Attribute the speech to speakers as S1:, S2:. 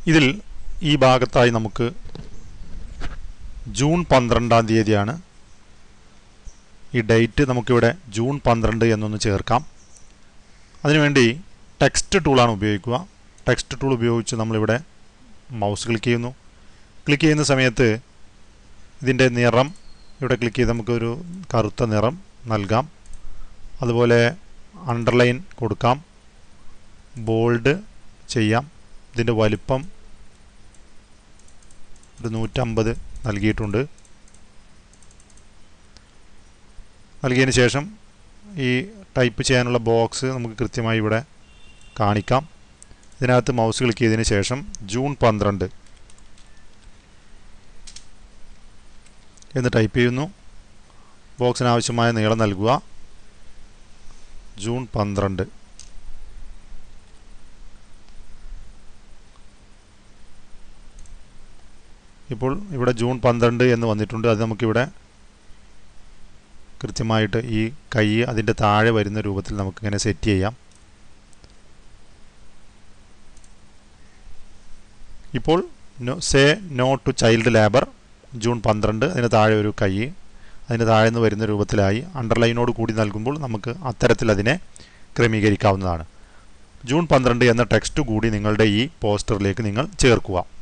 S1: ഇതിൽ ഈ ഭാഗത്തായി നമുക്ക് ജൂൺ പന്ത്രണ്ടാം തീയതിയാണ് ഈ ഡേറ്റ് നമുക്കിവിടെ ജൂൺ പന്ത്രണ്ട് എന്നൊന്ന് ചേർക്കാം അതിനുവേണ്ടി ടെക്സ്റ്റ് ടൂളാണ് ഉപയോഗിക്കുക ടെക്സ്റ്റ് ടൂൾ ഉപയോഗിച്ച് നമ്മളിവിടെ മൗസ് ക്ലിക്ക് ചെയ്യുന്നു ക്ലിക്ക് ചെയ്യുന്ന സമയത്ത് ഇതിൻ്റെ നിറം ഇവിടെ ക്ലിക്ക് ചെയ്ത് നമുക്കൊരു കറുത്ത നിറം നൽകാം അതുപോലെ അണ്ടർലൈൻ കൊടുക്കാം ബോൾഡ് ചെയ്യാം ഇതിൻ്റെ വലിപ്പം ഒരു നൂറ്റമ്പത് നൽകിയിട്ടുണ്ട് നൽകിയതിന് ശേഷം ഈ ടൈപ്പ് ചെയ്യാനുള്ള ബോക്സ് നമുക്ക് കൃത്യമായി ഇവിടെ കാണിക്കാം ഇതിനകത്ത് മൗസ് ക്ലിക്ക് ചെയ്തതിന് ശേഷം ജൂൺ പന്ത്രണ്ട് എന്ന് ടൈപ്പ് ചെയ്യുന്നു ബോക്സിന് ആവശ്യമായ നീളം നൽകുക ജൂൺ പന്ത്രണ്ട് ഇപ്പോൾ ഇവിടെ ജൂൺ പന്ത്രണ്ട് എന്ന് വന്നിട്ടുണ്ട് അത് നമുക്കിവിടെ കൃത്യമായിട്ട് ഈ കൈ അതിൻ്റെ താഴെ വരുന്ന രൂപത്തിൽ നമുക്കിങ്ങനെ സെറ്റ് ചെയ്യാം ഇപ്പോൾ no say no to child labour June പന്ത്രണ്ട് അതിന് താഴെ ഒരു കൈ അതിന് താഴെ നിന്ന് വരുന്ന രൂപത്തിലായി അണ്ടർലൈനോട് കൂടി നൽകുമ്പോൾ നമുക്ക് അത്തരത്തിൽ അതിനെ ക്രമീകരിക്കാവുന്നതാണ് ജൂൺ പന്ത്രണ്ട് എന്ന ടെക്സ്റ്റ് കൂടി നിങ്ങളുടെ ഈ പോസ്റ്ററിലേക്ക് നിങ്ങൾ ചേർക്കുക